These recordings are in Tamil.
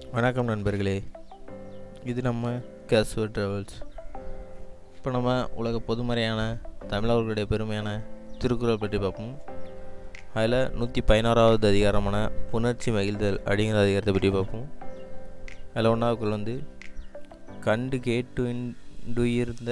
வணக்கம் நண்பர்களே இது நம்ம கேஸ்வர் ட்ராவல்ஸ் இப்போ நம்ம உலக பொதுமறையான தமிழர்களுடைய பெருமையான திருக்குறள் பற்றி பார்ப்போம் அதில் நூற்றி பதினோராவது அதிகாரமான புணர்ச்சி மகிழ்தல் அப்படிங்கிற அதிகாரத்தை பற்றி பார்ப்போம் அதில் ஒன்றாவது குறள் வந்து கண்டு கேட்டுண்டுயிர்ந்த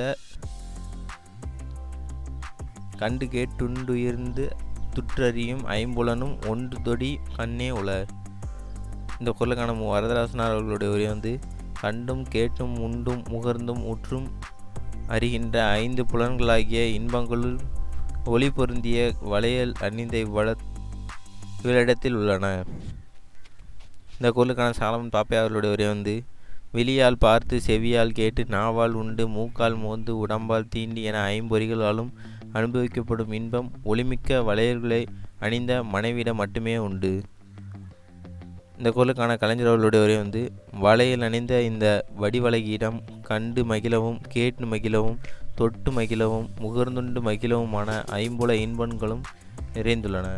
கண்டு கேட்டுண்டுயிர்ந்து துற்றறியும் ஐம்புலனும் ஒன்று தொடி கண்ணே உள இந்த குரலுக்கான மு வரதராசனார் அவர்களுடைய உரை வந்து கண்டும் கேட்டும் உண்டும் முகர்ந்தும் உற்றும் அறிகின்ற ஐந்து புலன்களாகிய இன்பங்களுள் ஒளி பொருந்திய வளையல் அணிந்த இவ்வள இவளிடத்தில் உள்ளன இந்த குரலுக்கான சாலமன் பாப்பே அவர்களுடைய உரை வந்து வெளியால் பார்த்து செவியால் கேட்டு நாவால் உண்டு மூக்கால் மோந்து உடம்பால் தீண்டி என ஐம்பொறிகளாலும் அனுபவிக்கப்படும் இன்பம் ஒளிமிக்க வளையல்களை அணிந்த மனைவியிடம் மட்டுமே உண்டு இந்த குரலுக்கான கலைஞர் அவர்களுடைய உரை வந்து வலையில் அணிந்த இந்த வடிவழகியிடம் கண்டு மகிழவும் கேட்டு மகிழவும் தொட்டு மகிழவும் முகர்ந்துண்டு மகிழவுமான ஐம்புல இன்பங்களும் நிறைந்துள்ளன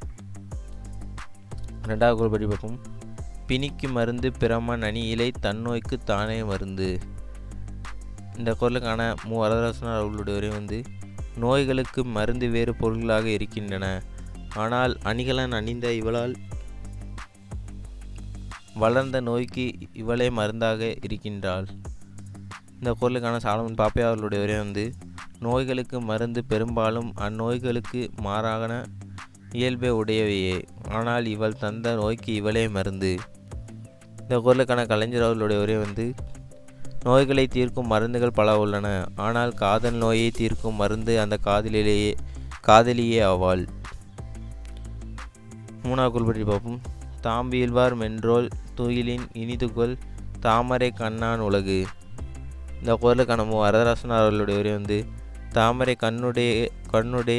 ரெண்டாவது குரல் பற்றி பார்ப்போம் பிணிக்கு மருந்து பிரம நனியிலை தன்னோய்க்கு தானே மருந்து இந்த குரலுக்கான மு வரதராசனார் அவர்களுடைய உரை வந்து நோய்களுக்கு மருந்து வேறு பொருள்களாக இருக்கின்றன ஆனால் அணிகலன் அணிந்த இவளால் வளர்ந்த நோய்க்கு இவளே மருந்தாக இருக்கின்றாள் இந்த குரலுக்கான சாலமன் பாப்பே அவர்களுடைய உரை வந்து நோய்களுக்கு மருந்து பெரும்பாலும் அந்நோய்களுக்கு மாறான இயல்பை உடையவையே ஆனால் இவள் தந்த நோய்க்கு இவளே மருந்து இந்த குரலுக்கான கலைஞர் அவர்களுடைய உரை வந்து நோய்களை தீர்க்கும் மருந்துகள் பல உள்ளன ஆனால் காதல் நோயை தீர்க்கும் மருந்து அந்த காதலிலேயே காதலியே ஆவாள் மூணாவது குரல் பற்றி பார்ப்போம் தாம்பியல்வார் மென்றோல் துயிலின் இனிதுகொல் தாமரை கண்ணான் உலகு இந்த குரலுக்கான மு வரதராசன் அவர்களுடைய உரை வந்து தாமரை கண்ணுடைய கண்ணுடைய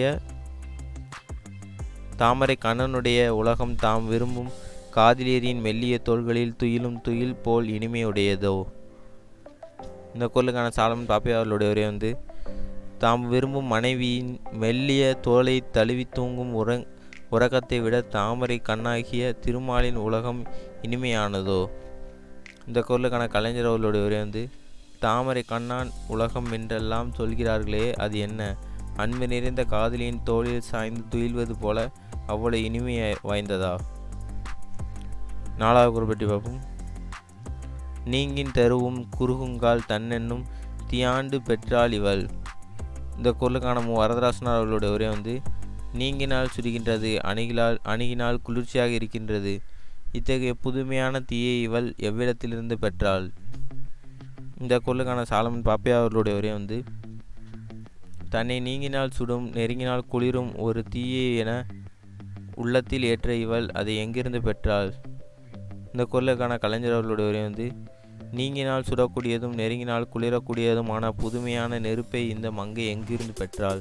தாமரை கண்ணனுடைய உலகம் தாம் விரும்பும் காதிலேரியின் மெல்லிய தோள்களில் துயிலும் துயில் போல் இனிமையுடையதோ இந்த குரலுக்கான சாலமன் பாப்பே அவர்களுடைய உரை வந்து தாம் விரும்பும் மனைவியின் மெல்லிய தோலை தழுவி தூங்கும் உறங் உறக்கத்தை விட தாமரை கண்ணாகிய திருமாலின் உலகம் இனிமையானதோ இந்த குரலுக்கான கலைஞர் அவர்களுடைய உரை வந்து தாமரை கண்ணான் உலகம் என்றெல்லாம் சொல்கிறார்களே அது என்ன அன்பு நிறைந்த காதலியின் தோளில் சாய்ந்து துயில்வது போல அவ்வளவு இனிமை வாய்ந்ததா நாலாவது குரல் பற்றி பார்ப்போம் நீங்கின் தருவும் குறுகுங்கால் தன்னென்னும் தியாண்டு பெற்றாள் இவள் இந்த குரலுக்கான மு வரதராசனார் அவர்களுடைய உரை வந்து நீங்கினால் சுடுகின்றது அணுகினால் அணுகினால் குளிர்ச்சியாக இருக்கின்றது இத்தகைய புதுமையான தீயை இவள் எவ்விடத்திலிருந்து பெற்றாள் இந்த குரலுக்கான சாலமன் பாப்பையா அவர்களுடைய உரை வந்து தன்னை நீங்கினால் சுடும் நெருங்கினால் குளிரும் ஒரு தீயை என உள்ளத்தில் ஏற்ற இவள் அதை எங்கிருந்து பெற்றாள் இந்த குரலுக்கான கலைஞர் அவர்களுடைய உரை வந்து நீங்கினால் சுடக்கூடியதும் நெருங்கினால் குளிரக்கூடியதுமான புதுமையான நெருப்பை இந்த மங்கை எங்கிருந்து பெற்றாள்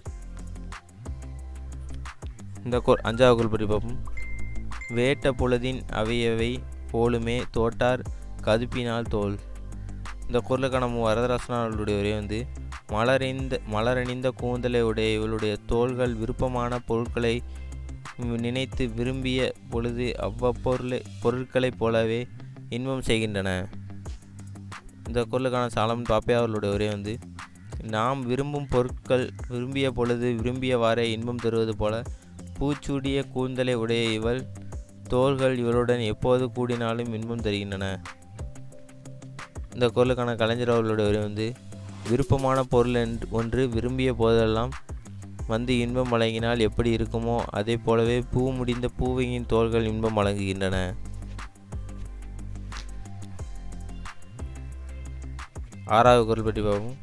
இந்த கொ அஞ்சாவது குரல் பற்றி பார்ப்போம் வேட்ட பொழுதின் அவையவை போலுமே தோட்டார் கதுப்பினால் தோல் இந்த குரலுக்கான மு வரதராசனாருடைய உரை வந்து மலரிந்த மலரணிந்த கூந்தலை உடைய இவளுடைய தோள்கள் விருப்பமான பொருட்களை நினைத்து விரும்பிய பொழுது அவ்வப்பொருளை பொருட்களைப் போலவே இன்பம் செய்கின்றன இந்த குரலுக்கான சாலமன் பாப்பே அவர்களுடைய உரை வந்து நாம் விரும்பும் பொருட்கள் விரும்பிய பொழுது விரும்பியவாறே இன்பம் தருவது போல பூச்சூடிய கூந்தலை உடைய இவள் தோள்கள் இவளுடன் எப்போது கூடினாலும் இன்பம் தருகின்றன இந்த குரலுக்கான கலைஞர் அவர்களுடைய உரை வந்து விருப்பமான பொருள் என்று ஒன்று விரும்பிய போதெல்லாம் வந்து இன்பம் வழங்கினால் எப்படி இருக்குமோ அதே போலவே பூ முடிந்த பூவையின் தோள்கள் இன்பம் வழங்குகின்றன ஆறாவது குரல் பற்றி பார்ப்போம்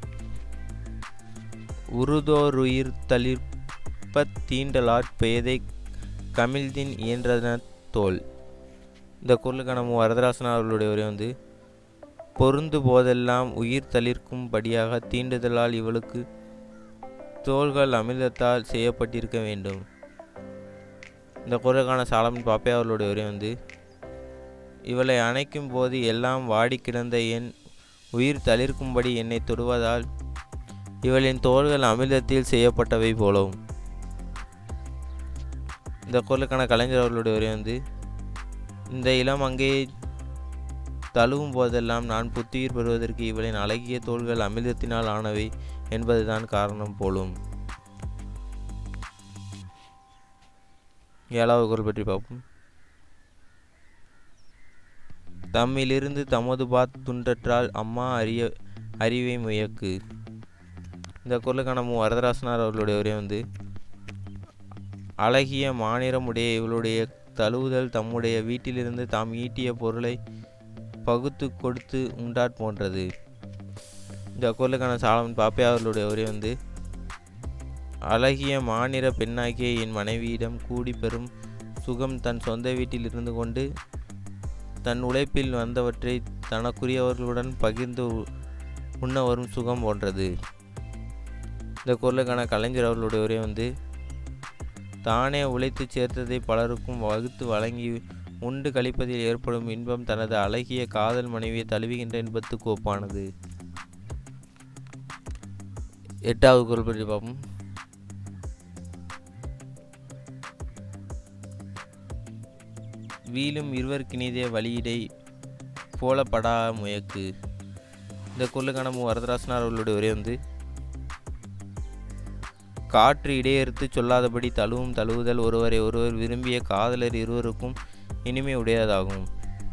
உருதோருயிர் தளிர்ப்ப தீண்டலாற் பேதை கமிழ்தின் இயன்றன தோல் இந்த குரலுக்கான மு வரதராசன் அவர்களுடைய உரை வந்து பொருந்து போதெல்லாம் உயிர் தளிர்க்கும்படியாக தீண்டுதலால் இவளுக்கு தோள்கள் அமிர்தத்தால் செய்யப்பட்டிருக்க வேண்டும் இந்த குரலுக்கான சாலமன் பாப்பே அவர்களுடைய உரை வந்து இவளை அணைக்கும் போது எல்லாம் வாடி கிடந்த என் உயிர் தளிர்க்கும்படி என்னை தொடுவதால் இவளின் தோள்கள் அமிர்தத்தில் செய்யப்பட்டவை போலவும் இந்த குரலுக்கான கலைஞர் அவர்களுடைய உரை வந்து இந்த இளம் அங்கே தழுவும் போதெல்லாம் நான் புத்துயிர் பெறுவதற்கு இவளின் அழகிய தோள்கள் அமிர்தத்தினால் ஆனவை என்பதுதான் காரணம் போலும் ஏழாவது குரல் பற்றி பார்ப்போம் தம்மிலிருந்து தமது பாத் துண்டற்றால் அம்மா அறிய அறிவை முயக்கு இந்த குரலுக்கான மு வரதராசனார் அவர்களுடைய உரை வந்து அழகிய மாநிறமுடைய இவளுடைய தழுவுதல் தம்முடைய வீட்டிலிருந்து தாம் ஈட்டிய பொருளை பகுத்து கொடுத்து உண்டாட் போன்றது இந்த குரலுக்கான சாலமன் பாப்பே அவர்களுடைய உரை வந்து அழகிய மாநிற பெண்ணாகிய என் மனைவியிடம் கூடி பெறும் சுகம் தன் சொந்த வீட்டில் இருந்து கொண்டு தன் உழைப்பில் வந்தவற்றை தனக்குரியவர்களுடன் பகிர்ந்து உண்ண வரும் சுகம் போன்றது இந்த குரலுக்கான கலைஞர் அவர்களுடைய உரை வந்து தானே உழைத்து சேர்த்ததை பலருக்கும் வகுத்து வழங்கி உண்டு கழிப்பதில் ஏற்படும் இன்பம் தனது அழகிய காதல் மனைவியை தழுவுகின்ற இன்பத்துக்கு ஒப்பானது எட்டாவது குரல் பற்றி பார்ப்போம் வீலும் இருவருக்கினிதே வழியிடை போலப்படா முயக்கு இந்த குரலுக்கான மு வரதராசனார் அவர்களுடைய உரை வந்து காற்று இடையறுத்து சொல்லாதபடி தழுவும் தழுவுதல் ஒருவரை ஒருவர் விரும்பிய காதலர் இருவருக்கும் இனிமை உடையதாகும்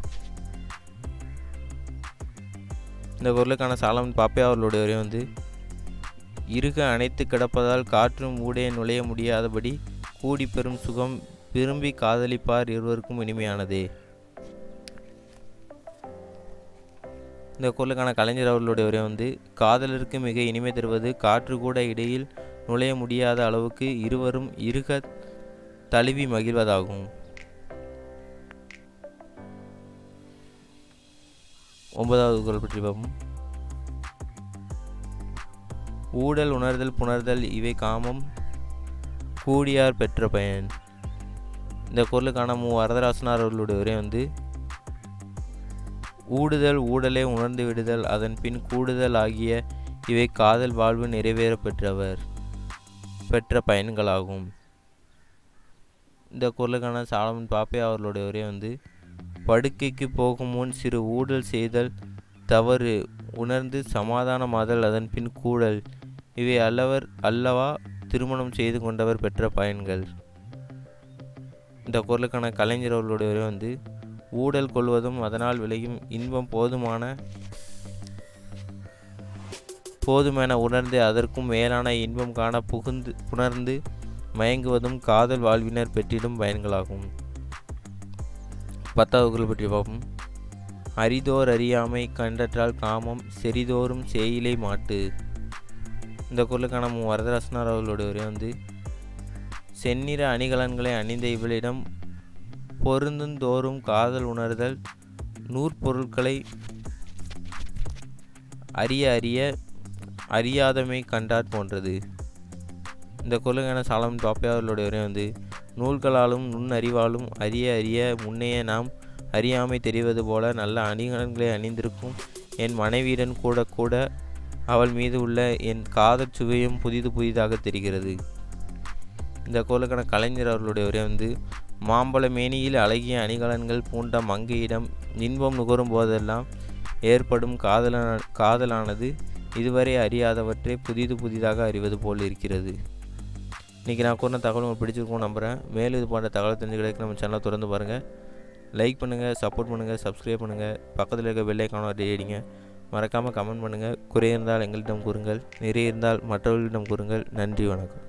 இந்த குரலுக்கான சாலமன் பாப்பே அவர்களுடைய உரை வந்து இருக அணைத்து கிடப்பதால் காற்றும் ஊடே நுழைய முடியாதபடி கூடி பெறும் சுகம் விரும்பி காதலிப்பார் இருவருக்கும் இனிமையானதே இந்த குரலுக்கான கலைஞர் அவர்களுடைய உரை வந்து காதலருக்கு மிக இனிமை தருவது காற்று கூட இடையில் நுழைய முடியாத அளவுக்கு இருவரும் இருக தழுவி மகிழ்வதாகும் ஒன்பதாவது குரல் பற்றி பார்ப்போம் ஊடல் உணர்தல் புணர்தல் இவை காமம் கூடியார் பெற்ற பயன் இந்த குரலுக்கான மு வரதராசனார் அவர்களுடைய உரை வந்து ஊடுதல் ஊடலை உணர்ந்து விடுதல் அதன் பின் கூடுதல் ஆகிய இவை காதல் வாழ்வு நிறைவேற பெற்றவர் பெற்ற பயன்களாகும் இந்த குரலுக்கான சாலமன் பாப்பே அவர்களுடைய உரை வந்து படுக்கைக்கு போகும் முன் சிறு ஊடல் செய்தல் தவறு உணர்ந்து சமாதானமாதல் அதன் பின் கூடல் இவை அல்லவர் அல்லவா திருமணம் செய்து கொண்டவர் பெற்ற பயன்கள் இந்த குரலுக்கான கலைஞர் அவர்களுடைய உரை வந்து ஊடல் கொள்வதும் அதனால் விளையும் இன்பம் போதுமான போதுமென உணர்ந்து அதற்கும் மேலான இன்பம் காண புகுந்து புணர்ந்து மயங்குவதும் காதல் வாழ்வினர் பெற்றிடும் பயன்களாகும் பத்தாவது குரல் பற்றி பார்ப்போம் அரிதோர் அறியாமை கண்டற்றால் காமம் செறிதோறும் சேயிலை மாட்டு இந்த குரலுக்கான மு வரதராசனார் அவர்களுடைய உரை வந்து செந்நிற அணிகலன்களை அணிந்த இவளிடம் பொருந்துந்தோறும் காதல் உணர்தல் நூற்பொருட்களை அறிய அறிய அறியாதமை கண்டாற் போன்றது இந்த குரலுக்கான சாலமன் பாப்பே அவர்களுடைய உரை வந்து நூல்களாலும் நுண்ணறிவாலும் அறிய அறிய முன்னைய நாம் அறியாமை தெரிவது போல நல்ல அணிகலன்களை அணிந்திருக்கும் என் மனைவியுடன் கூட கூட அவள் மீது உள்ள என் காதற் சுவையும் புதிது புதிதாக தெரிகிறது இந்த குரலுக்கான கலைஞர் அவர்களுடைய உரை வந்து மாம்பழ மேனியில் அழகிய அணிகலன்கள் பூண்ட மங்கையிடம் இன்பம் நுகரும் போதெல்லாம் ஏற்படும் காதலான காதலானது இதுவரை அறியாதவற்றை புதிது புதிதாக அறிவது போல் இருக்கிறது இன்றைக்கி நான் கூறின தகவல் உங்களுக்கு பிடிச்சிருக்கும் நம்புகிறேன் மேலும் இது போன்ற தகவல் தெரிஞ்சுக்கிறதுக்கு நம்ம சேனலை திறந்து பாருங்கள் லைக் பண்ணுங்கள் சப்போர்ட் பண்ணுங்கள் சப்ஸ்கிரைப் பண்ணுங்கள் பக்கத்தில் இருக்க பெல்லைக்கான அடிங்க மறக்காமல் கமெண்ட் பண்ணுங்கள் குறை இருந்தால் எங்களிடம் கூறுங்கள் நிறைய இருந்தால் மற்றவர்களிடம் கூறுங்கள் நன்றி வணக்கம்